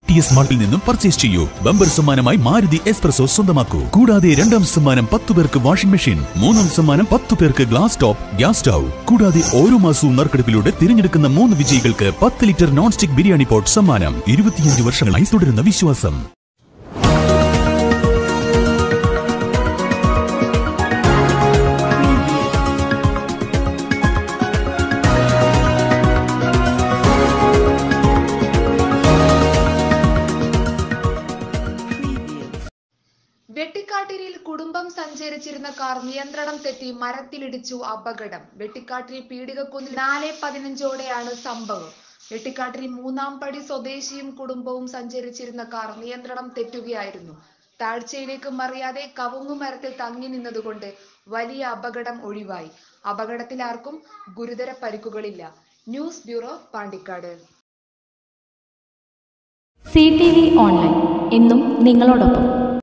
T S മാർട്ടിൽ നിന്നും purchase ചെയ്യൂ bumper സമ്മാനമായി മാരുതി എക്സ്പ്രസോ സ്വന്തമാക്കൂ കൂടാതെ രണ്ടാം സമ്മാനം പത്ത് പേർക്ക് വാഷിംഗ് മെഷീൻ മൂന്നാം സമ്മാനം പത്ത് പേർക്ക് ഗ്ലാസ് ടോപ്പ് ഗ്യാസ് സ്റ്റൗ കൂടാതെ ഓരോ മാസവും നറുക്കെടുപ്പിലൂടെ തിരഞ്ഞെടുക്കുന്ന മൂന്ന് വിജയികൾക്ക് പത്ത് litre non stick biryani pot സമ്മാനം ഇരുപത്തിയഞ്ച് വർഷങ്ങളായി തുടരുന്ന വിശ്വാസം വെട്ടിക്കാട്ടിരിയിൽ കുടുംബം സഞ്ചരിച്ചിരുന്ന കാർ നിയന്ത്രണം തെറ്റി മരത്തിലിടിച്ചു അപകടം വെട്ടിക്കാട്ടിരി പീടികക്കുന്നിൽ നാല് പതിനഞ്ചോടെയാണ് സംഭവം വെട്ടിക്കാട്ടിരി മൂന്നാം പടി സ്വദേശിയും കുടുംബവും സഞ്ചരിച്ചിരുന്ന കാർ നിയന്ത്രണം തെറ്റുകയായിരുന്നു താഴ്ചയിലേക്ക് മറിയാതെ കവുങ്ങുമരത്തിൽ തങ്ങി നിന്നതുകൊണ്ട് വലിയ അപകടം ഒഴിവായി അപകടത്തിൽ ആർക്കും ഗുരുതര പരിക്കുകളില്ല news bureau Pandikkad C T V online എന്നും നിങ്ങളോടൊപ്പം